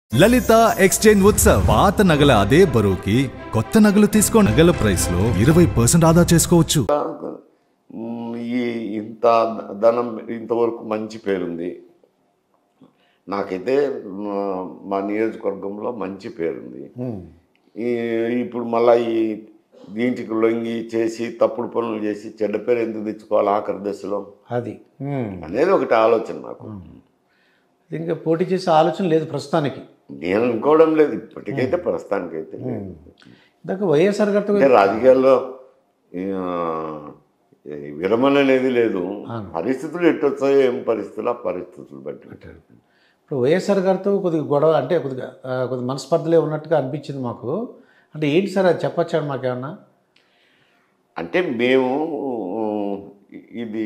లలిత exchange Utsav పాత నగల అదే బరువుకి కొత్త నగలు తీసుకో నగల ప్రైస్ లో ఇరవై పర్సెంట్ ఆదా చేసుకోవచ్చు మ్, ఈ ఇంత ధనం ఇంతవరకు మంచి పేరుంది నాకైతే మ- మా నియోజకవర్గంలో మంచి పేరుంది ఈ ఇప్పుడు మళ్ళీ ఈ దీంటికి లొంగి చేసి తప్పుడు పనులు చేసి చెడ్డ పేరు ఎందుకు తెచ్చుకోవాలి ఆఖరి దశలో అది ఉమ్. అనేది ఒకటి ఆలోచన నాకు ఇంకా పోటీ చేసే ఆలోచన లేదు ప్రస్తుతానికి నేను అనుకోవడం లేదు ఇప్పటికైతే ప్రస్తుతానికైతే లేదు. ఇందాక వైఎస్ఆర్ గారితో అంటే రాజకీయాల్లో ఆ, ఈ విరమణ అనేది లేదు పరిస్థితులు ఎటు వచ్చాయో ఏం పరిస్థితులు ఆ పరిస్థితులు బట్టి ఇప్పుడు వైఎస్ఆర్ గారితో కొద్దిగా గొడవ అంటే కొద్దిగా ఆ, కొద్దిగా మనస్పర్ధలే ఉన్నట్టుగా అనిపించింది మాకు అంటే ఏంటి సార్ అది చెప్పొచ్చాడు మాకేమన్నా అంటే మేము ఇది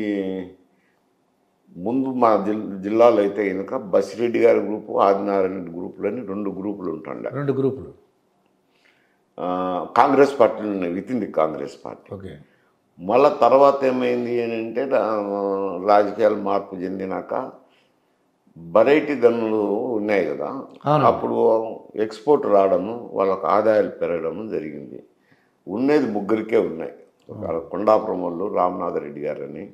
ముందు మా జిల్ జిల్లాలో అయితే కనుక బసిరెడ్డి గారి గ్రూపు ఆదినారాయణ రెడ్డి గ్రూపులు అని రెండు గ్రూపులు ఉంటుండే రెండు గ్రూపులు ఆ, కాంగ్రెస్ పార్టీలు ఉన్నాయి with in the Congress party okay మళ్ళా తర్వాత ఏమైంది అని అంటే రా- రాజకీయాలు మార్పు చెందినాక వెరైటీ గన్నులు ఉన్నాయి కదా అవును. అప్పుడు ఎక్స్పోర్ట్ రావడము వాళ్ళకు ఆదాయాలు పెరగడము జరిగింది ఉన్నది ముగ్గురికే ఉన్నాయి ఒక కొండాపురం వాళ్ళు రామనాథ రెడ్డి గారని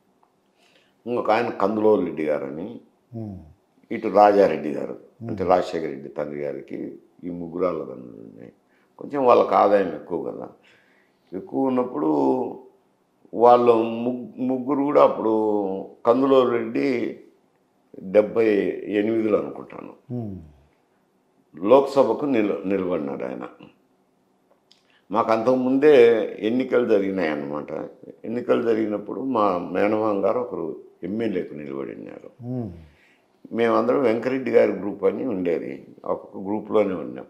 ఇంకొక ఆయన కందులోలు రెడ్డి గారని ఉమ్. ఇటు రాజారెడ్డి గారు అంటే రాజశేఖర రెడ్డి తండ్రి గారికి ఈ ముగ్గురాళ్ళ గన్నులు ఉన్నాయి కొంచెం వాళ్ళకి ఆదాయం ఎక్కువ కదా ఎక్కువ ఉన్నప్పుడు వాళ్ళు ముగ్ ముగ్గురు కూడా అప్పుడు కందులో రెడ్డి డెబ్బై ఎనిమిదిలో అనుకుంటాను ఉమ్. లోక్సభకు నిల నిలబడినాడు ఆయన మాకు అంతకుముందే ఎన్నికలు జరిగినాయి అన్నమాట ఎన్నికలు జరిగినప్పుడు మా మేనమామ గారు ఒకరు ఎమ్మెల్యేకు నిలబడినారు ఉమ్. మేమందరం వెంకరెడ్డి గారి గ్రూప్ అని ఉండేది ఒక్కొక్క గ్రూప్లోనే ఉన్నాం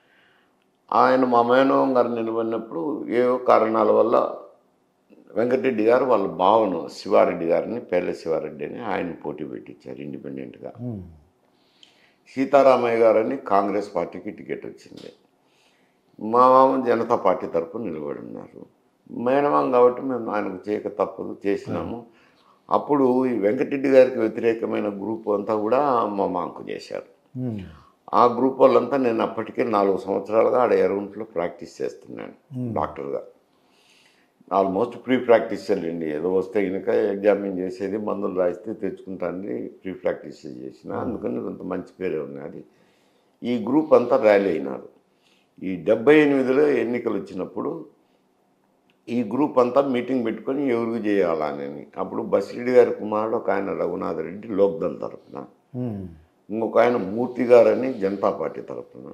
ఆయన మా మేనవం గారు నిలబడినప్పుడు ఏవో కారణాల వల్ల వెంకటరెడ్డి గారు వాళ్ళ భావన శివారెడ్డి గారిని పేర్ల శివారెడ్డి అని ఆయన పోటీ పెట్టించారు ఇండిపెండెంట్గా ఉమ్. సీతారామయ్య గారని కాంగ్రెస్ పార్టీకి టికెట్ వచ్చింది మా మామ జనతా పార్టీ తరఫున నిలబడి ఉన్నారు మేనమాం కాబట్టి మేము ఆయనకు చేయక తప్పదు చేసినాము అప్పుడు ఈ వెంకటరెడ్డి గారికి వ్యతిరేకమైన గ్రూప్ అంతా కూడా మా మాంకు చేశారు ఉమ్. ఆ గ్రూప్ వాళ్ళంతా నేను అప్పటికే నాలుగు సంవత్సరాలుగా ఆడ ఎరవుంట్లో ప్రాక్టీస్ చేస్తున్నాను డాక్టర్గా ఆల్మోస్ట్ ప్రీ ప్రాక్టీస్ వెళ్ళండి ఏదో వస్తే కనుక ఎగ్జామిన్ చేసేది మందులు రాయిస్తే తెచ్చుకుంటాను ప్రీ ప్రాక్టీస్ చేసిన అందుకని కొంత మంచి పేరే ఉన్నది ఈ గ్రూప్ అంతా ర్యాలీ అయినారు ఈ డెబ్బై ఎనిమిదిలో ఎన్నికలు వచ్చినప్పుడు ఈ గ్రూప్ అంతా మీటింగ్ పెట్టుకొని ఎవరికి చేయాలని అప్పుడు బసిరెడ్డి గారి కుమారుడు ఒక ఆయన రఘునాథ్ రెడ్డి లోక్దల్ తరఫున ఉమ్. ఇంకొక ఆయన మూర్తి గారని జనతా పార్టీ తరఫున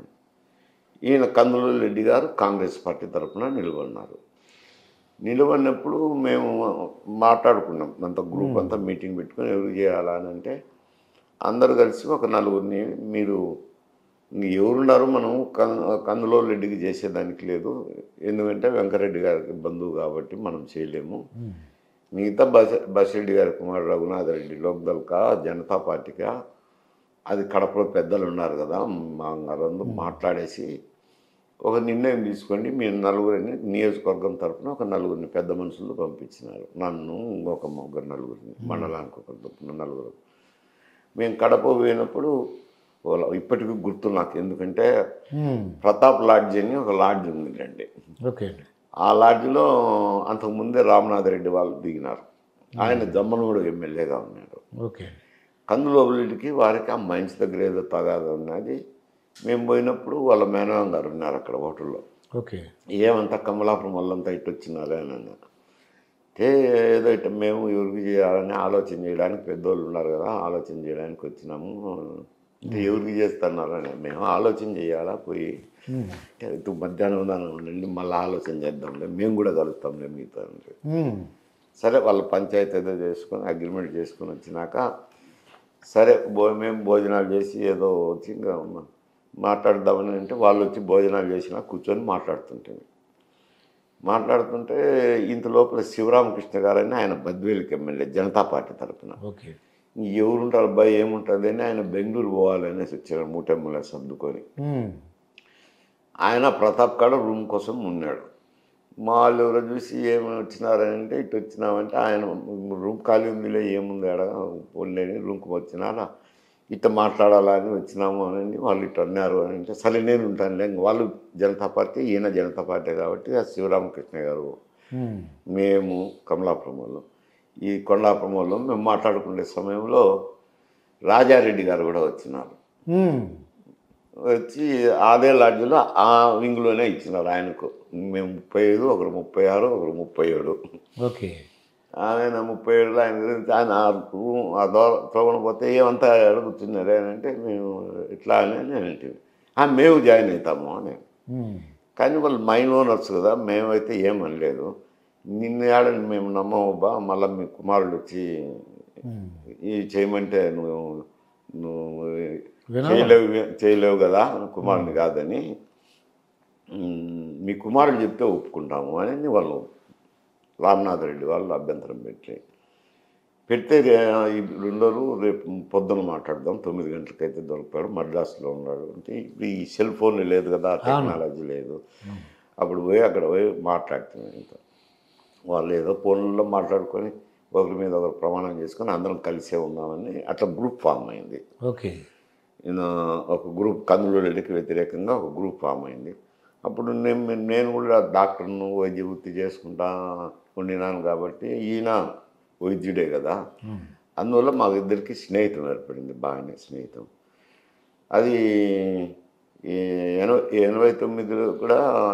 ఈయన కందులూరు రెడ్డి గారు కాంగ్రెస్ పార్టీ తరఫున నిలబడినారు నిలబడినప్పుడు మేము మాట్లాడుకున్నాం అంత గ్రూప్ అంతా మీటింగ్ పెట్టుకొని ఎవరు చేయాలా అని అంటే అందరు కలిసి ఒక నలుగురిని మీరు ఇంక ఎవరున్నారు మనం కం కందులూరు రెడ్డికి చేసేదానికి లేదు ఎందుకంటే వెంకరెడ్డి గారికి బంధువు కాబట్టి మనం చేయలేము మిగతా బస్ బసిరెడ్డి గారి కుమారుడు రఘునాథ్ రెడ్డి లోక్దల్కా జనతా పార్టీకా అది కడపలో పెద్దలు ఉన్నారు కదా మా గారు మాట్లాడేసి ఒక నిర్ణయం తీసుకోండి మీరు నలుగురిని నియోజకవర్గం తరఫున ఒక నలుగురిని పెద్ద మనుషులు పంపించినారు నన్ను ఇంకొక ముగ్గురు నలుగురిని మండలానికి ఒక తరపున నలుగురు మేము కడప పోయినప్పుడు ఓ- ఇప్పటికీ గుర్తు నాకు ఎందుకంటే ఉమ్. ప్రతాప్ లాడ్జ్ అని ఒక లాడ్జ్ ఉందండి ఓకే అండి ఆ లాడ్జ్లో అంతకుముందే రామనాథ రెడ్డి వాళ్ళు దిగినారు ఆయన జమ్మనూడు ఎమ్మెల్యేగా ఉన్నాడు ఓకే అండి కందులోబులికి వారికి ఆ మైన్స్ దగ్గర ఏదో తగాదా ఉన్నది మేము పోయినప్పుడు వాళ్ళ మేనవం గారు ఉన్నారు అక్కడ హోటల్లో ఓకే ఏమంతా కమలాపురం వాళ్ళంతా ఇటు వచ్చినారే అని అన్నారు అంటే ఏదో ఇట్ట మేము ఎవరికి చేయాలని ఆలోచన చేయడానికి పెద్దోళ్ళు ఉన్నారు కదా ఆలోచన చేయడానికి వచ్చినాము అంటే ఎవరికి చేస్తున్నారని మేము ఆలోచన చేయాలా పోయి అంటే ఇటు మధ్యాహ్నం దాని ఉండండి మళ్ళీ ఆలోచన చేద్దాంలే మేము కూడా కలుస్తాంలే మీతో అంటే ఉమ్. సరే వాళ్ళ పంచాయతీ ఏదో చేసుకొని అగ్రిమెంట్ చేసుకొని వచ్చినాక సరే భో మేము భోజనాలు చేసి ఏదో వచ్చి ఇంకా మా- మాట్లాడదామని అంటే వాళ్ళు వచ్చి భోజనాలు చేసినా కూర్చొని మాట్లాడుతుంటే మాట్లాడుతుంటే ఇంత లోపల శివరామకృష్ణ గారని ఆయన బద్వేలికి ఎమ్మెల్యే జనతా పార్టీ తరఫున ఓకే ఎవరుంటారు అబ్బాయి ఏముంటుంది అని ఆయన బెంగళూరు పోవాలనేసి వచ్చారు మూటెమ్మల సర్దుకొని ఉమ్. ఆయన ప్రతాప్ కాడ రూమ్ కోసం ఉన్నాడు మా వాళ్ళు ఎవరో చూసి ఏమి వచ్చినారని అంటే ఇటు వచ్చినామంటే ఆయన రూమ్ ఖాళీ ఉందిలే ఏముంది ఆడ పోలేని రూమ్కి వచ్చినారా ఇట్ట మాట్లాడాలని వచ్చినాము అని వాళ్ళు ఇట్ట అన్నారు అని అంటే సరే నేను ఉంటానులే ఇంక వాళ్ళు జనతా పార్టీ ఈయన జనతా పార్టీ కాబట్టి ఆ శివరామకృష్ణ గారు ఉమ్. మేము కమలాపురం వాళ్ళు ఈ కొండాపురం వాళ్ళు మేము మాట్లాడుకునే సమయంలో రాజారెడ్డి గారు కూడా వచ్చినారు ఉమ్. వచ్చి అదే లాడ్జ్లో ఆ వింగ్లోనే ఇచ్చినారు ఆయనకు మేము ముప్పై ఐదు ఒకరు ముప్పై ఆరు ఒకరు ముప్పై ఏడు ఓకే ఆయన ముప్పై ఏడులో ఆయన గురించి ఆయన ఆ రూమ్ ఆ దూర తోగన పోతే ఏమంతా అడుగుతున్నారు అని అంటే మేము ఇట్లా అని నేను అంటే "ఆ, మేము జాయిన్ అవుతాము అని ఉమ్. కానీ వాళ్ళు మైన్ ఓనర్స్ కదా మేమైతే ఏమనలేదు నిన్ను ఏడని మేము నమ్మవబ్బా మళ్ళీ మీ కుమారుడు వచ్చి ఉమ్. ఈ చేయమంటే నువ్వు నువ్వు వినాలా? చేయలేవు చేయలేవు కదా కుమారుని కాదని "ఉమ్, మీ కుమారుడు చెప్తే ఒప్పుకుంటాము అని వాళ్ళు రామనాథ్ రెడ్డి వాళ్ళు అభ్యంతరం పెట్టి పెడితే రే- ఈ రెండోరు రేపు పొద్దున మాట్లాడదాం తొమ్మిది గంటలకైతే దొరికాడు మద్రాసులో ఉన్నాడు అంటే ఇప్పుడు ఈ సెల్ ఫోన్ లేదు కదా టెక్నాలజీ లేదు అప్పుడు పోయి అక్కడ పోయి మాట్లాడుతున్నాం ఇంకా వాళ్ళు ఏదో ఫోన్లో మాట్లాడుకొని ఒకరి మీద ఒకరు ప్రమాణం చేసుకొని అందరం కలిసే ఉన్నామని అట్లా గ్రూప్ ఫామ్ అయింది ఓకే ఈయన ఒక గ్రూప్ కందులూరెడ్డికి వ్యతిరేకంగా ఒక గ్రూప్ ఫామ్ అయింది అప్పుడు నేను నేను కూడా డాక్టర్ను వైద్య వృత్తి చేసుకుంటా ఉండినాను కాబట్టి ఈయన వైద్యుడే కదా అందువల్ల మా ఇద్దరికి స్నేహితం ఏర్పడింది బాగానే స్నేహితం అది ఈ ఎనభై ఎనభై తొమ్మిదిలో కూడా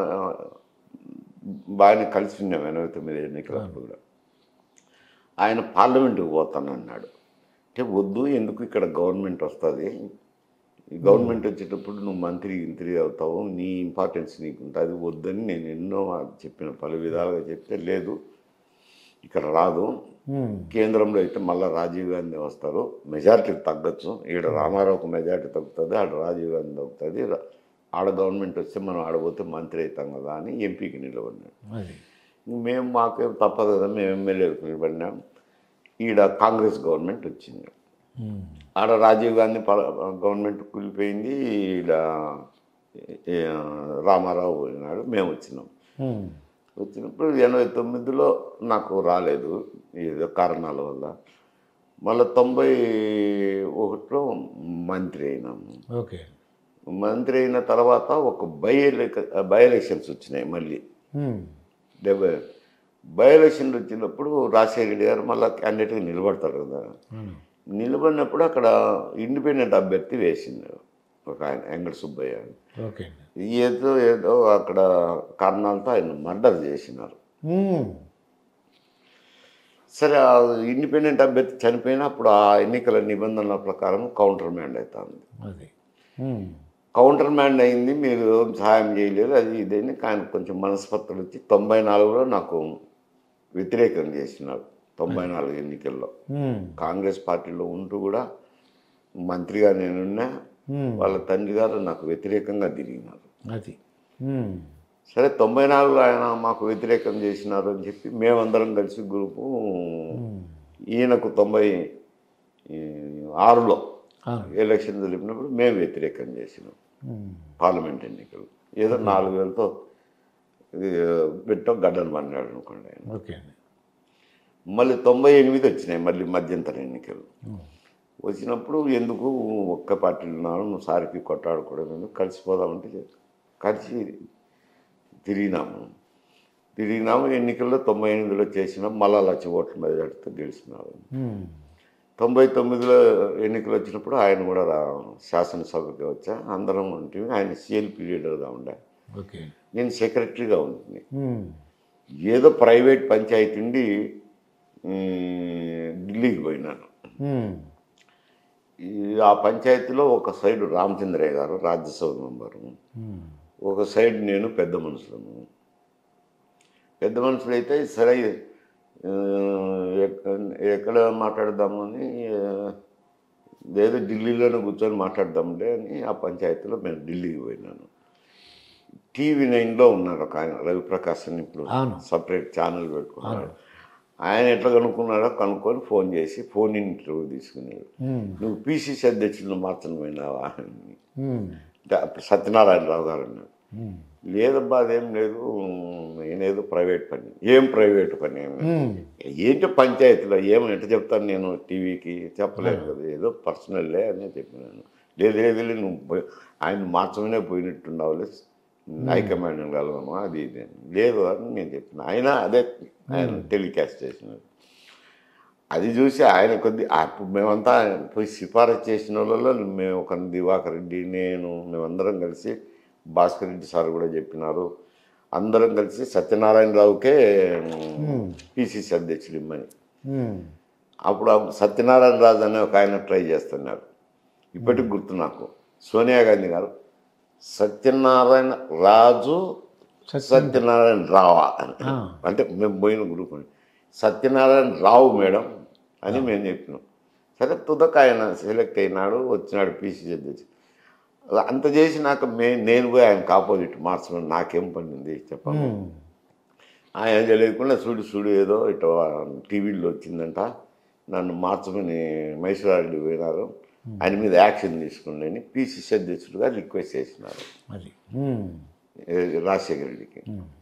బాగానే కలిసి ఉన్నాం ఎనభై తొమ్మిది ఎన్నికలప్పుడు కూడా ఆయన పార్లమెంటుకు పోతానన్నాడు అంటే వద్దు ఎందుకు ఇక్కడ గవర్నమెంట్ వస్తుంది ఈ గవర్నమెంట్ వచ్చేటప్పుడు నువ్వు మంత్రి ఇంత్రి అవుతావు నీ ఇంపార్టెన్స్ నీకు ఉంటుంది వద్దని నేను ఎన్నో చెప్పిన పలు విధాలుగా చెప్తే లేదు ఇక్కడ రాదు ఉమ్. కేంద్రంలో అయితే మళ్ళీ రాజీవ్ గాంధీ వస్తారు మెజారిటీ తగ్గచ్చు ఈడ రామారావుకు మెజారిటీ తగ్గుతుంది ఆడ రాజీవ్ గాంధీ తగ్గుతుంది రా- ఆడ గవర్నమెంట్ వస్తే మనం ఆడపోతే మంత్రి అవుతాం కదా అని ఎంపీకి నిలబడినాడు అది మేము మాకేం తప్పదు కదా మేము ఎమ్మెల్యేలకు నిలబడినాం ఈడ కాంగ్రెస్ గవర్నమెంట్ వచ్చింది ఉమ్. ఆడ రాజీవ్ గాంధీ పల- గవర్నమెంట్ కూలిపోయింది ఈడ ఏ, రామారావు పోయినాడు మేము వచ్చినాం ఉమ్. వచ్చినప్పుడు ఎనభై తొమ్మిదిలో నాకు రాలేదు ఏదో కారణాల వల్ల మళ్ళీ తొంభై ఒకటిలో మంత్రి అయినాము ఓకే మంత్రి అయిన తర్వాత ఒక బై ఎలక బై ఎలక్షన్స్ వచ్చినాయి మళ్ళీ ఉమ్. డెబ్బై బై ఎలక్షన్లు వచ్చినప్పుడు రాజశేఖర రెడ్డి గారు మళ్ళీ క్యాండిడేట్గా నిలబడతారు కదా అవును. నిలబడినప్పుడు అక్కడ ఇండిపెండెంట్ అభ్యర్థి వేసింది ఒక ఆయన వెంకట సుబ్బయ్య అని. ఓకే అండి ఏదో ఏదో అక్కడ కారణాలతో ఆయన మర్డర్ చేసినారు ఉమ్. సరే ఆ ఇండిపెండెంట్ అభ్యర్థి చనిపోయినప్పుడు ఆ ఎన్నికల నిబంధనల ప్రకారం కౌంటర్ మ్యాండ్ అవుతుంది అది ఉమ్. కౌంటర్ మ్యాండ్ అయింది మీరు సహాయం చేయలేదు అది ఇదని ఆయన కొంచెం మనస్పర్ధలు వచ్చి తొంభై నాలుగులో నాకు వ్యతిరేకం చేసినారు తొంభై నాలుగు ఎన్నికల్లో ఉమ్. కాంగ్రెస్ పార్టీలో ఉంటూ కూడా మంత్రిగా నేనున్నా ఉమ్. వాళ్ళ తండ్రి గారు నాకు వ్యతిరేకంగా తిరిగినారు అది ఉమ్. సరే తొంభై నాలుగులో ఆయన మాకు వ్యతిరేకం చేసినారు అని చెప్పి మేమందరం కలిసి గ్రూపు ఉమ్. ఈయనకు తొంభై ఈ, ఆరులో అవును. ఎలక్షన్ జరిపినప్పుడు మేము వ్యతిరేకం చేసినాం ఉమ్. పార్లమెంట్ ఎన్నికలు ఏదో నాలుగు వేలతో ఇది, పెట్టో గడ్డను పడినాడు అనుకోండి ఆయన ఓకే అండి మళ్ళీ తొంభై ఎనిమిది వచ్చినాయి మళ్ళీ మధ్యంతర ఎన్నికలు ఉమ్. వచ్చినప్పుడు ఎందుకు ఒక్క పార్టీలు ఉన్నాను నువ్వు సారికి కొట్టాడకూడదు ఎందుకు కలిసిపోదామంటే కలిసి తిరిగినాము తిరిగినాము ఎన్నికల్లో తొంభై ఎనిమిదిలో చేసినాం మళ్ళా లక్ష ఓట్ల మెజార్టీతో గెలిచినారు ఉమ్. తొంభై తొమ్మిదిలో ఎన్నికలు వచ్చినప్పుడు ఆయన కూడా రా శాసనసభకి వచ్చా అందరం ఉంటుంది ఆయన సిఎల్పి లీడర్గా ఉండే ఓకే నేను సెక్రటరీగా ఉంటుంది ఉమ్. ఏదో ప్రైవేట్ పంచాయతీ ఉండి ఉమ్, ఢిల్లీకి పోయినాను ఉమ్. ఈ ఆ పంచాయతీలో ఒక సైడ్ రామచంద్రయ్య గారు రాజ్యసభ మెంబరు ఉమ్. ఒక సైడ్ నేను పెద్ద మనుషులను పెద్ద మనుషులు అయితే సరే ఆ, ఎక్క- ఎక్కడ మాట్లాడదాము అని ఆ, ఏదో ఢిల్లీలోనే కూర్చొని మాట్లాడదాంలే అని ఆ పంచాయతీలో మేము ఢిల్లీకి పోయినాను టీవీ నైన్లో ఉన్నాడు ఒక ఆయన రవిప్రకాశ్ అని ఇప్పుడు అవును. సపరేట్ ఛానల్ పెట్టుకున్నాడు ఆయన ఎట్లా కనుక్కున్నాడో కనుక్కొని ఫోన్ చేసి ఫోన్ ఇంటర్వ్యూ తీసుకున్నాడు ఉమ్. నువ్వు పిసిసి అధ్యక్షులను మార్చడం పోయినావా అని ఉమ్. అంటే అప్పుడు సత్యనారాయణరావు గారు అన్నాడు ఉమ్. లేదబ్బా అదేం లేదు నేనేదో ప్రైవేట్ పని ఏం ప్రైవేట్ పని ఏమి ఏంటో పంచాయతీలో ఏమని ఎట్లా చెప్తాను నేను టీవీకి చెప్పలేను కదా ఏదో పర్సనల్లే అని చెప్పినాను లేదు లేదు లేదు, నువ్వు పోయి- ఆయన మార్చమనే పోయినట్టున్నావులే హైకమాండ్ కలవను అది ఇది అని. లేదు అని నేను చెప్పిన ఆయన అదే ఆయన టెలికాస్ట్ చేసినారు అది చూసి ఆయన కొద్ది అప్పుడు మేమంతా పోయి సిఫారసు చేసిన వాళ్ళలో మేము ఒక దివాకర్ రెడ్డి నేను మేమందరం కలిసి భాస్కర్ రెడ్డి సార్ కూడా చెప్పినారు అందరం కలిసి సత్యనారాయణరావుకే పిసిసి అధ్యక్షుడు ఇమ్మని ఉమ్. అప్పుడు ఆ సత్యనారాయణ రాజు అనే ఒక ఆయన ట్రై చేస్తున్నారు ఇప్పటికి గుర్తు నాకు సోనియా గాంధీ గారు సత్యనారాయణ రాజు సత్యనారాయణ రావా అని అంటే మేము పోయిన గ్రూప్ అని సత్యనారాయణ రావు మేడం అని మేము చెప్పినాం సరే తుదక ఆయన సెలెక్ట్ అయినాడు వచ్చినాడు పీసీ అధ్యక్షుడు అంత చేసినాక మే నేను పోయి ఆయనకు ఆపోజిట్ మార్చడం నాకేం పడింది చెప్పండి ఉమ్. ఆయన తెలియకుండా చూడు చూడు ఏదో ఇట్లా టీవీలో వచ్చిందంట నన్ను మార్చమని మైసూరారెడ్డి పోయినారు ఆయన మీద యాక్షన్ తీసుకోండి అని పిసిసి అధ్యక్షుడుగా రిక్వెస్ట్ చేసినారు అది ఉమ్. ఏ, రాజశేఖర రెడ్డికి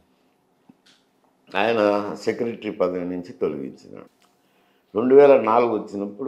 ఆయన సెక్రటరీ పదవి నుంచి తొలగించినాడు రెండు వేల నాలుగు వచ్చినప్పుడు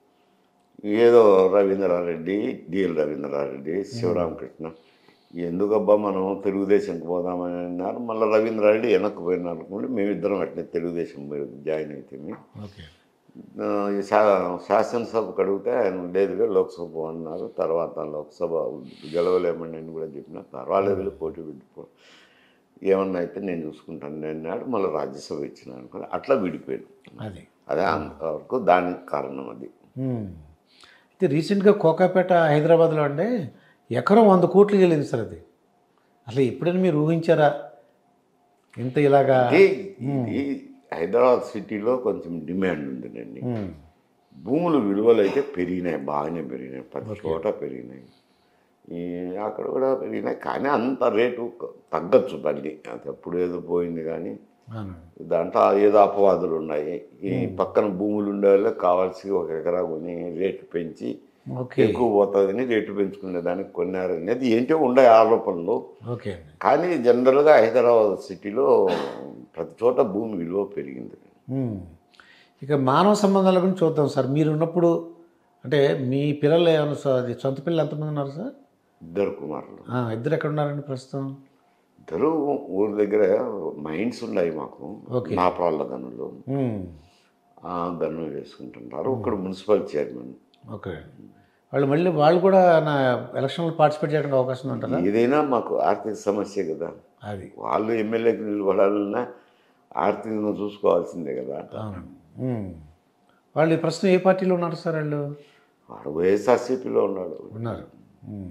ఏదో రవీంద్రారెడ్డి డిఎల్ రవీంద్రారెడ్డి శివరామకృష్ణ ఎందుకబ్బా మనం తెలుగుదేశంకి పోదామని అన్నారు మళ్ళీ రవీంద్రారెడ్డి వెనక్కి పోయినారు అనుకోండి మేమిద్దరం అట్లే తెలుగుదేశం పోయి జాయిన్ అయితే ఓకే ఆ, ఈ శా శాసనసభకు అడిగితే ఆయన లేదుగా లోక్సభ అన్నారు తర్వాత లోక్సభ గెలవలేమని నేను కూడా చెప్పిన పర్వాలేదు పోటీ పెట్టుకో ఏమన్నా అయితే నేను చూసుకుంటాను అన్నాడు మళ్ళీ రాజ్యసభ ఇచ్చినాను అనుకో అట్లా విడిపోయాడు అది అదే అంతవరకు దానికి కారణం అది ఉమ్. అయితే రీసెంట్గా కోకాపేట హైదరాబాద్లో అంటే ఎకరం వంద కోట్లకి వెళ్ళింది సార్ అది అసలు ఎప్పుడైనా మీరు ఊహించారా ఇంత ఇలాగా అంటే ఇది హైదరాబాద్ సిటీలో కొంచెం డిమాండ్ ఉందండి ఉమ్. భూముల విలువలు అయితే పెరిగినాయి బాగానే పెరిగినాయి ప్రతి చోట పెరిగినాయి ఈ అక్కడ కూడా పెరిగినాయి కానీ అంత రేటు క- తగ్గచ్చు బండి అది ఎప్పుడు ఏదో పోయింది కానీ అవును. దాంట్లో ఏదో అపవాదులు ఉన్నాయి ఈ పక్కన భూములు ఉండే వాళ్ళకి కావాల్సి ఒక ఎకరా కొని రేటు పెంచి ఓకే ఎక్కువ పోతుందని రేటు పెంచుకునే దానికి కొన్నారు అనేది ఏంటో ఉండే ఆరోపణలు ఓకే అండి కానీ జనరల్గా హైదరాబాద్ సిటీలో ప్రతి చోట భూమి విలువ పెరిగింది ఉమ్. ఇక మానవ సంబంధాల గురించి చూద్దాం సార్ మీరు ఉన్నప్పుడు అంటే మీ పిల్లలు ఏమైనా సార్ అది సొంత పిల్లలు ఎంతమంది ఉన్నారు సార్ ఇద్దరు కుమారులు ఆ, ఇద్దరు ఎక్కడ ఉన్నారండి ప్రస్తుతం ఇద్దరు ఊరి దగ్గర మైండ్స్ ఉన్నాయి మాకు ఓకే. నా పాళ్ళ గనులు ఉమ్. ఆ గన్ను వేసుకుంటుంటారు ఇక్కడ మున్సిపల్ చైర్మన్ ఓకే వాళ్ళు మళ్ళీ వాళ్ళు కూడా నా ఎలక్షన్లో పార్టిసిపేట్ చేయడానికి అవకాశం ఉంటుందా ఏదైనా మాకు ఆర్థిక సమస్య కదా అది వాళ్ళు ఎమ్మెల్యేకి నిలబడాలన్నా ఆర్థికంగా చూసుకోవాల్సిందే కదా అవునండి ఉమ్. వాళ్ళు ఈ ప్రస్తుతం ఏ పార్టీలో ఉన్నారు సార్ వాళ్ళు వాడు వైఎస్ఆర్సీపీలో ఉన్నాడు ఉన్నారు ఉమ్.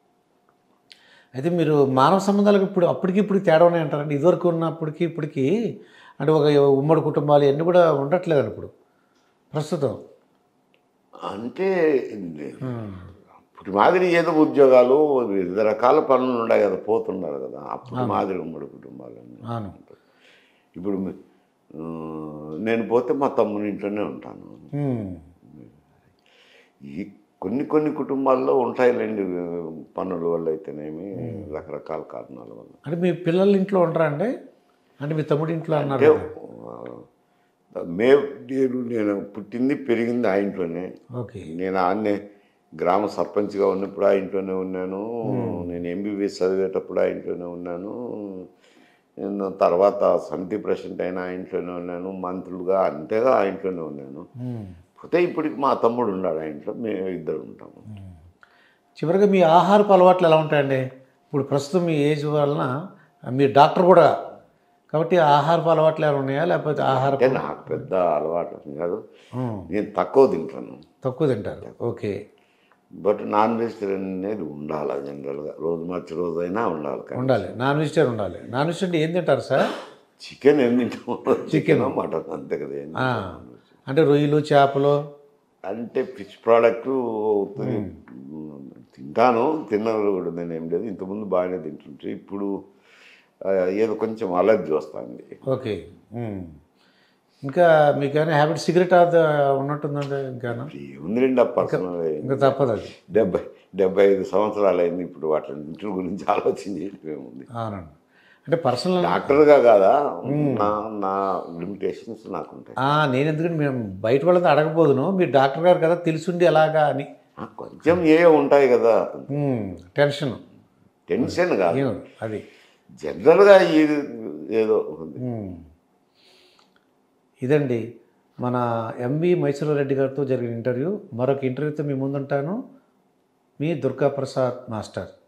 అయితే మీరు మానవ సంబంధాలకు ఇప్పుడు అప్పటికి ఇప్పుడు తేడా ఉన్నాయంటారండి ఇదివరకు ఉన్నప్పటికి ఇప్పటికి అంటే ఒక ఉమ్మడి కుటుంబాలు ఇవన్నీ కూడా ఉండట్లేదండి ఇప్పుడు ప్రస్తుతం అంటే ఇప్పుడు మాదిరి ఏదో ఉద్యోగాలు వివిధ రకాల పనులు ఉన్నాయి కదా పోతున్నారు కదా అప్పుడు మాదిరి ఉమ్మడి కుటుంబాలన్నీ అవును ఇప్పుడు మీ- ఆ, నేను పోతే మా తమ్ముని ఇంట్లోనే ఉంటాను ఉమ్. ఈ కొన్ని కొన్ని కుటుంబాల్లో ఉంటాయిలేండి పనుల వల్ల అయితేనేమి రకరకాల కారణాల వల్ల అంటే మీ పిల్లల ఇంట్లో ఉండరా అండి అంటే మీ తమ్ముడి ఇంట్లో అన్నారు అంటే ఆ, మే నేను నేను పుట్టింది పెరిగింది ఆ ఇంట్లోనే ఓకే నేను ఆన్నే గ్రామ సర్పంచ్గా ఉన్నప్పుడు ఆ ఇంట్లోనే ఉన్నాను నేను ఎంబీబీఎస్ చదివేటప్పుడు ఆ ఇంట్లోనే ఉన్నాను నేను తర్వాత సమితి ప్రెసిడెంట్ అయిన ఆ ఇంట్లోనే ఉన్నాను మంత్రులుగా అంతేగా ఆ ఇంట్లోనే ఉన్నాను ఉమ్. పోతే ఇప్పటికి మా తమ్ముడు ఉన్నాడు ఆ ఇంట్లో మేము ఇద్దరు ఉంటాము చివరిగా మీ ఆహారపు అలవాట్లు ఎలా ఉంటాయండి ఇప్పుడు ప్రస్తుతం మీ ఏజ్ వలన మీరు డాక్టర్ కూడా కాబట్టి ఆహారపు అలవాట్లు ఏమైనా ఉన్నాయా లేకపోతే ఆహార అంటే నాకు పెద్ద అలవాటు అని కాదు నేను తక్కువ తింటాను తక్కువ తింటారు ఓకే బట్ నాన్ వెజిటేరియన్ అనేది ఉండాలి జనరల్గా రోజు మార్చి రోజు అయినా ఉండాలి కానీ ఉండాలి నాన్ వెజిటేరియన్ ఉండాలి నాన్ వెజిటేరియన్ ఏం తింటారు సార్ చికెన్ ఏం తింటాము చికెన్ మటన్ అంతే కదా ఏం ఆ, అంటే రొయ్యలు చేపలు అంటే ఫిష్ ప్రోడక్ట్ తింటాను తిన్నది కూడా నేను ఏం లేదు ఇంతకుముందు బాగానే తింటుంటే ఇప్పుడు ఆ, ఏదో కొంచెం అలర్జీ వస్తుంది ఓకే ఉమ్. ఇంకా మీకు ఏమైనా హ్యాబిట్ సిగరెట్ అది ఉన్నట్టుందండి ఇంకా ఏముంది రెండు పర్సనల్ ఇంకా తప్పదు అది డెబ్బై డెబ్బై ఐదు సంవత్సరాలు అయింది ఇప్పుడు వాటి ఇంటి గురించి ఆలోచన చేయడం ఉంది అవునండి అంటే పర్సనల్ డాక్టర్గా కాదా నా నా లిమిటేషన్స్ నాకు ఉంటాయి నేను ఎందుకంటే మేము బయట వాళ్ళతో అడగబోదును మీరు డాక్టర్ గారు కదా తెలిసిండి ఎలాగా అని ఆ, కొంచెం ఏ ఉంటాయి కదా ఉమ్, టెన్షన్ టెన్షన్ కాదు ఏం అది జనరల్గా ఇది ఏదో ఉంది ఉమ్. ఇదండి మన ఎంవి మైసూరారెడ్డి గారితో జరిగిన ఇంటర్వ్యూ మరొక ఇంటర్వ్యూతో మీ ముందుంటాను మీ దుర్గా ప్రసాద్ మాస్టర్